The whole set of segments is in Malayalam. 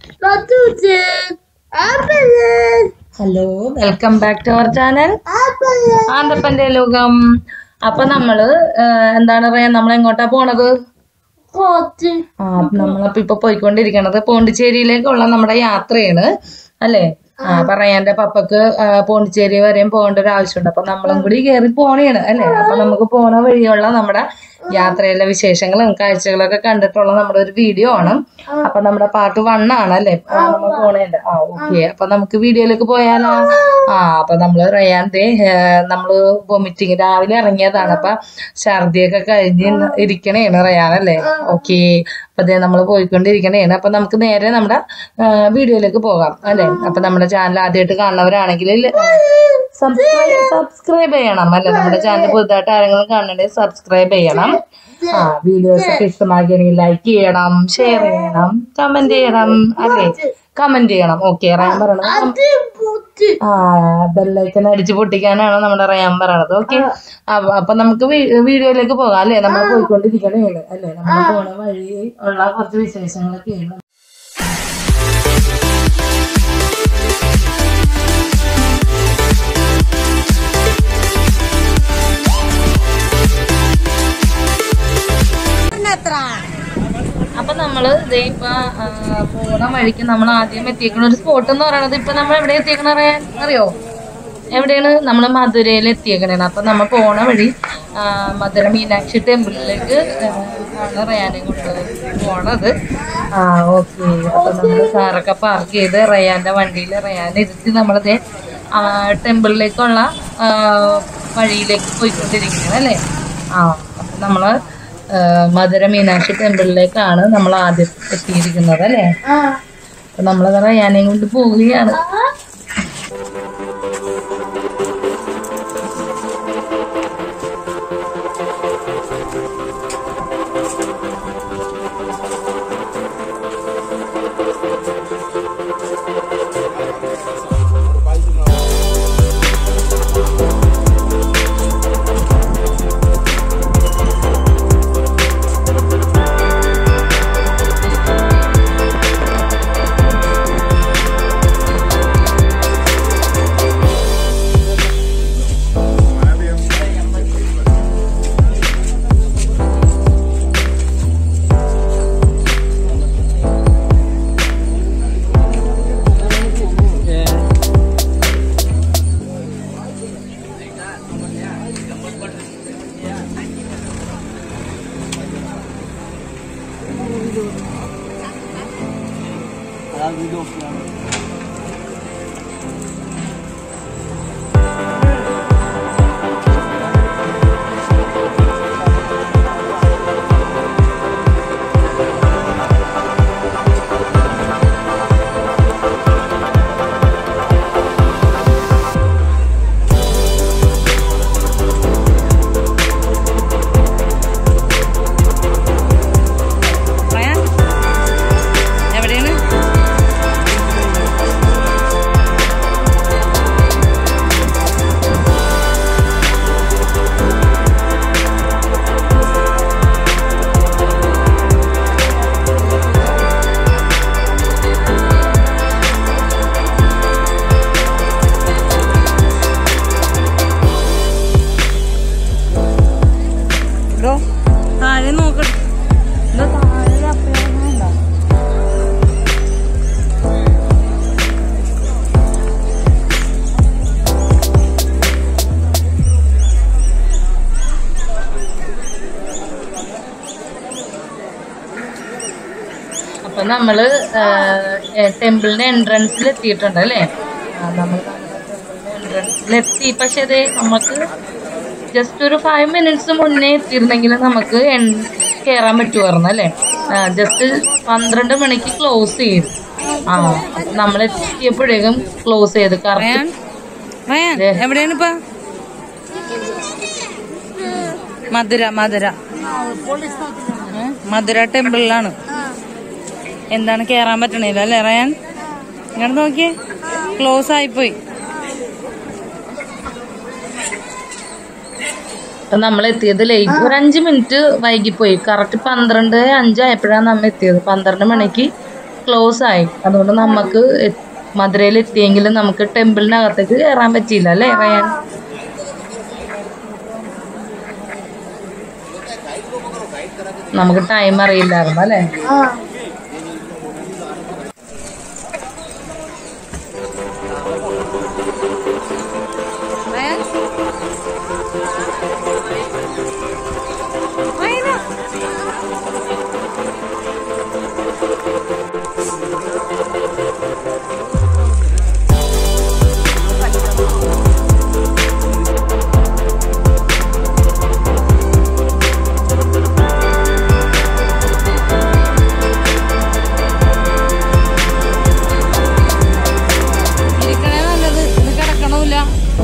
hello welcome back to our channel ആന്തപ്പന്റെ ലോകം അപ്പൊ നമ്മള് ആ, എന്താണ് പറയാ നമ്മൾ എങ്ങോട്ടാ പോണത് ആ നമ്മളപ്പോ ഇപ്പൊ പോയിക്കൊണ്ടിരിക്കണത് പോണ്ടിച്ചേരിയിലേക്കുള്ള നമ്മുടെ യാത്രയാണ് അല്ലേ ആ പറയാന്റെ പപ്പക്ക് ആ, പോണ്ടിച്ചേരി വരെയും പോകേണ്ട ഒരു ആവശ്യമുണ്ട് അപ്പൊ നമ്മളും കൂടി കയറി പോണേണ് അല്ലേ അപ്പൊ നമുക്ക് പോണ വഴിയുള്ള നമ്മുടെ യാത്രയിലെ വിശേഷങ്ങളും കാഴ്ചകളൊക്കെ കണ്ടിട്ടുള്ള നമ്മുടെ ഒരു വീഡിയോ ആണ് അപ്പൊ നമ്മുടെ പാർട്ട് വൺ ആണ് അല്ലേ ആ, നമ്മൾ പോണേണ്ട ആ ഓക്കെ അപ്പൊ നമുക്ക് വീഡിയോയിലേക്ക് പോയാലോ ആ അപ്പൊ നമ്മള് റയാന്റെ നമ്മള് വൊമിറ്റിങ് രാവിലെ ഇറങ്ങിയതാണ് അപ്പൊ ഛർദിയൊക്കെ കഴിഞ്ഞ് ഇരിക്കണേണ് റയാൻ അല്ലേ ഓക്കെ അപ്പൊ അതേ നമ്മൾ പോയിക്കൊണ്ടിരിക്കണേണ് അപ്പൊ നമുക്ക് നേരെ നമ്മുടെ ആ, വീഡിയോയിലേക്ക് പോകാം അല്ലേ അപ്പൊ നമ്മുടെ ചാനൽ ആദ്യമായിട്ട് കാണുന്നവരാണെങ്കിൽ സബ്സ്ക്രൈബ് സബ്സ്ക്രൈബ് ചെയ്യണം അല്ലെ നമ്മുടെ ചാനൽ പുതുതായിട്ട് ആരെങ്കിലും കാണണമെങ്കിൽ സബ്സ്ക്രൈബ് ചെയ്യണം ആ വീഡിയോസ് ഒക്കെ ഇഷ്ടമാക്കിയെങ്കിൽ ലൈക്ക് ചെയ്യണം ഷെയർ ചെയ്യണം കമന്റ് ചെയ്യണം അല്ലേ കമന്റ് ചെയ്യണം ഓക്കെ റയാൻ പറയണത് ആ ബെല്ലൈക്കൻ അടിച്ച് പൊട്ടിക്കാനാണ് നമ്മുടെ റയാൻ പറയണത് ഓക്കെ അപ്പൊ നമുക്ക് വീ- വീഡിയോയിലേക്ക് പോകാം അല്ലേ നമ്മൾ പോയിക്കൊണ്ടിരിക്കണേ അല്ലേ നമ്മൾ പോണ വഴി ഉള്ള കുറച്ച് വിശേഷങ്ങളൊക്കെയാണ് അപ്പൊ നമ്മള് ദേ ഇപ്പൊ ആ, പോണ വഴിക്ക് നമ്മൾ ആദ്യം എത്തിയേക്കുന്ന ഒരു സ്പോട്ട് എന്ന് പറയുന്നത് ഇപ്പൊ നമ്മൾ എവിടെ എത്തിയേക്കണ അറിയാൻ അറിയോ എവിടെയാണ് നമ്മൾ മധുരയിൽ എത്തിയേക്കണേണ് അപ്പൊ നമ്മൾ പോണ വഴി ആ, മധുര മീനാക്ഷി ടെമ്പിളിലേക്ക് ആ, ആണ് റയാനെ കൊണ്ട് പോണത് ആ ഓക്കെ അപ്പൊ നമ്മള് കാറൊക്കെ പാർക്ക് ചെയ്ത് റയാന്റെ വണ്ടിയിൽ റയാനെ ഇരുത്തി നമ്മളത് ടെമ്പിളിലേക്കുള്ള ആ, വഴിയിലേക്ക് പോയിക്കൊണ്ടിരിക്കുന്നത് അല്ലേ ആ അപ്പൊ നമ്മള് ആ, മധുര മീനാക്ഷി ടെമ്പിളിലേക്കാണ് നമ്മൾ ആദ്യം എത്തിയിരിക്കുന്നത് അല്ലേ അപ്പൊ നമ്മളത് റയാനെയും കൊണ്ട് പോവുകയാണ് റയാൻ എവിടെയാണ് താഴെ നോക്കട്ടെ എന്താ താഴെ അപ്പുറം അപ്പൊ നമ്മള് ടെമ്പിളിന്റെ എൻട്രൻസിൽ എത്തിയിട്ടുണ്ട് അല്ലേ ആ, നമ്മൾ എൻട്രൻസിൽ എത്തി പക്ഷെ അതെ നമുക്ക് ജസ്റ്റ് ഒരു ഫൈവ് മിനിറ്റ്സ് മുന്നേ എത്തിയിരുന്നെങ്കിൽ നമുക്ക് കയറാൻ പറ്റുമായിരുന്നു അല്ലേ ജസ്റ്റ് പന്ത്രണ്ട് മണിക്ക് ക്ലോസ് ചെയ്തു ആ നമ്മൾ എത്തിയപ്പോഴേക്കും ക്ലോസ് ചെയ്ത് കറക്റ്റ് എവിടെയാണ് ഇപ്പൊ മധുര മധുര മധുര ടെമ്പിളിലാണ് എന്താണ് കേറാൻ പറ്റണില്ല അല്ലേ റയാൻ ഇങ്ങോട്ട് നോക്കിയേ ക്ലോസ് ആയിപ്പോയി നമ്മൾ എത്തിയത് ലേറ്റ് ഒരു അഞ്ച് മിനിറ്റ് വൈകിപ്പോയി കറക്റ്റ് പന്ത്രണ്ട് അഞ്ചായപ്പോഴാണ് നമ്മൾ എത്തിയത് പന്ത്രണ്ട് മണിക്ക് ക്ലോസ് ആയി അതുകൊണ്ട് നമുക്ക് എ- മധുരയിൽ എത്തിയെങ്കിലും നമുക്ക് ടെമ്പിളിനകത്തേക്ക് കയറാൻ പറ്റിയില്ല അല്ലേ റയാൻ നമുക്ക് ടൈം അറിയില്ലായിരുന്നു അല്ലേ റയാൻ റയാന ഇരിക്കണേ നല്ലത് ഇത് കിടക്കണമില്ല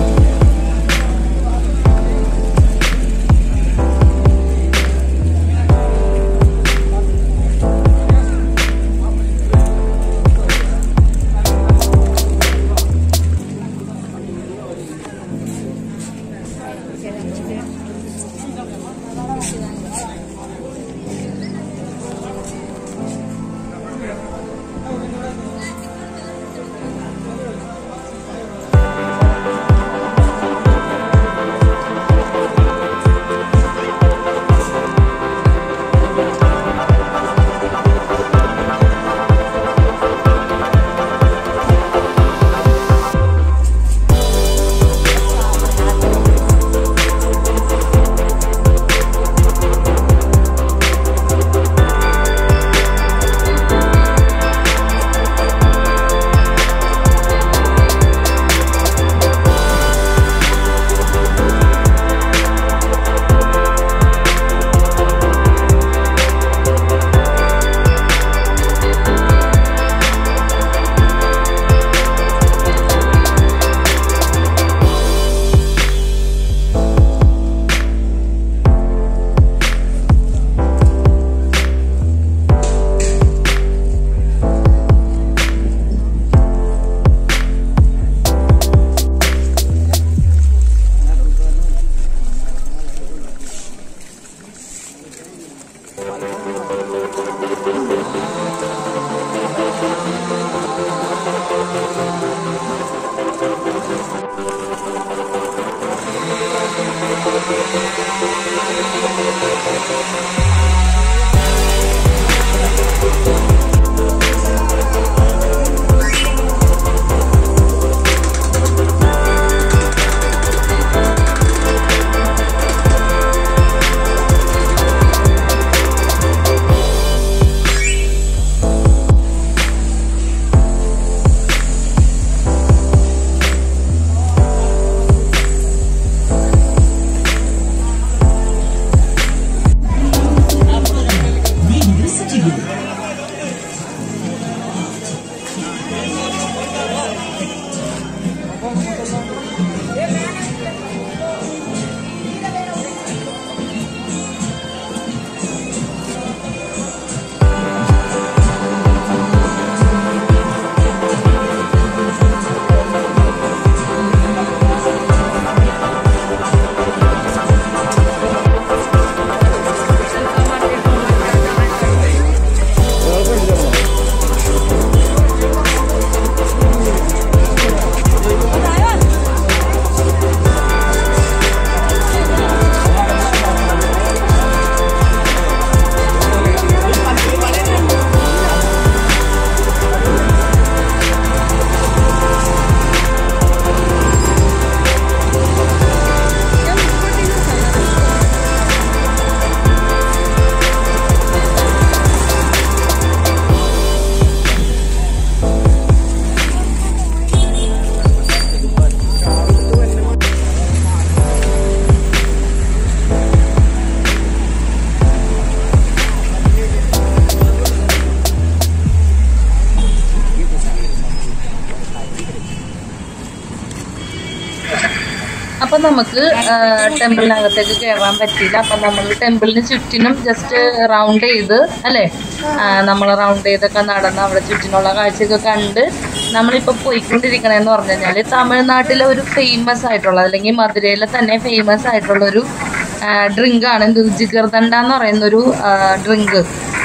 അപ്പൊ നമുക്ക് ടെമ്പിളിനകത്തേക്ക് കയറാൻ പറ്റിയില്ല അപ്പൊ നമ്മൾ ടെമ്പിളിന് ചുറ്റിനും ജസ്റ്റ് റൗണ്ട് ചെയ്ത് അല്ലേ നമ്മൾ റൗണ്ട് ചെയ്തൊക്കെ നടന്ന് അവിടെ ചുറ്റിനുള്ള കാഴ്ചയൊക്കെ കണ്ട് നമ്മളിപ്പോൾ പോയിക്കൊണ്ടിരിക്കണേന്ന് പറഞ്ഞു കഴിഞ്ഞാൽ തമിഴ്നാട്ടിലെ ഒരു ഫേമസ് ആയിട്ടുള്ള അല്ലെങ്കിൽ മധുരയിലെ തന്നെ ഫേമസ് ആയിട്ടുള്ള ഒരു ഡ്രിങ്ക് ആണ് ജിഗർദണ്ഡ എന്ന് പറയുന്ന ഒരു ഡ്രിങ്ക്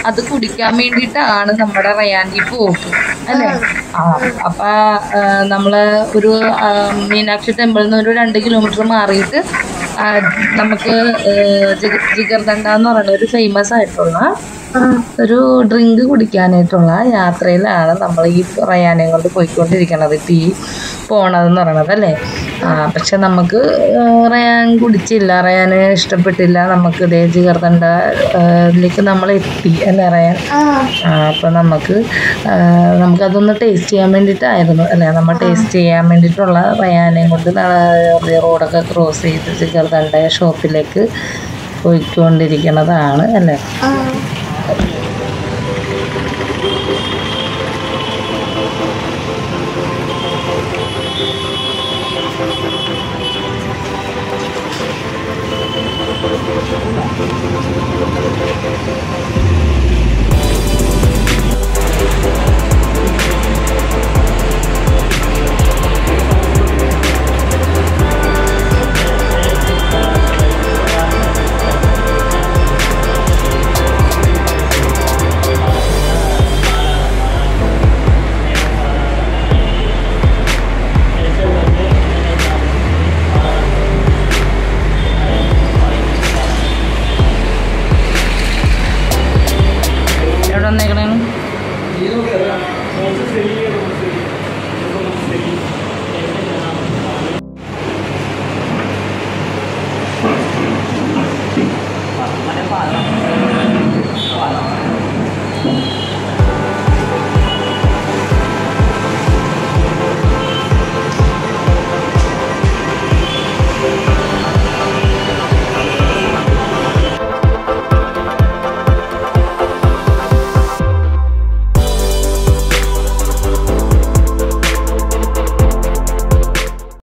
അത് കുടിക്കാൻ വേണ്ടിയിട്ടാണ് നമ്മുടെ റയാൻഡി പോക്ക് അല്ലേ ആ അപ്പൊ ആ, നമ്മള് ഒരു ആ, മീനാക്ഷി ടെമ്പിളിൽ നിന്ന് ഒരു രണ്ട് കിലോമീറ്റർ മാറിയിട്ട് ആ, നമുക്ക് ജിഗ- ജിഗർദണ്ഡ എന്ന് പറയുന്ന ഒരു ഫേമസ് ആയിട്ടുള്ള ഒരു ഡ്രിങ്ക് കുടിക്കാനായിട്ടുള്ള യാത്രയിലാണ് നമ്മൾ ഈ റയാനെ കൊണ്ട് പോയിക്കൊണ്ടിരിക്കണത് ഇപ്പം ഈ പോണതെന്ന് പറയണത് അല്ലേ ആ പക്ഷെ നമുക്ക് ആ, റയാൻ കുടിച്ചില്ല റയാന് ഇഷ്ടപ്പെട്ടില്ല നമുക്ക് ഇതേ ജിഗർദണ്ഡയിലേക്ക് നമ്മൾ എത്തി അല്ലേ റയാൻ ആ, അപ്പൊ നമുക്ക് ആ, നമുക്കതൊന്ന് ടേസ്റ്റ് ചെയ്യാൻ വേണ്ടിയിട്ടായിരുന്നു അല്ലേ നമ്മൾ ടേസ്റ്റ് ചെയ്യാൻ വേണ്ടിയിട്ടുള്ള റയാനെയും കൊണ്ട് ന- റോഡൊക്കെ ക്രോസ് ചെയ്ത് ജിഗർദണ്ഡ ഷോപ്പിലേക്ക് പോയിക്കൊണ്ടിരിക്കുന്നതാണ് അല്ലേ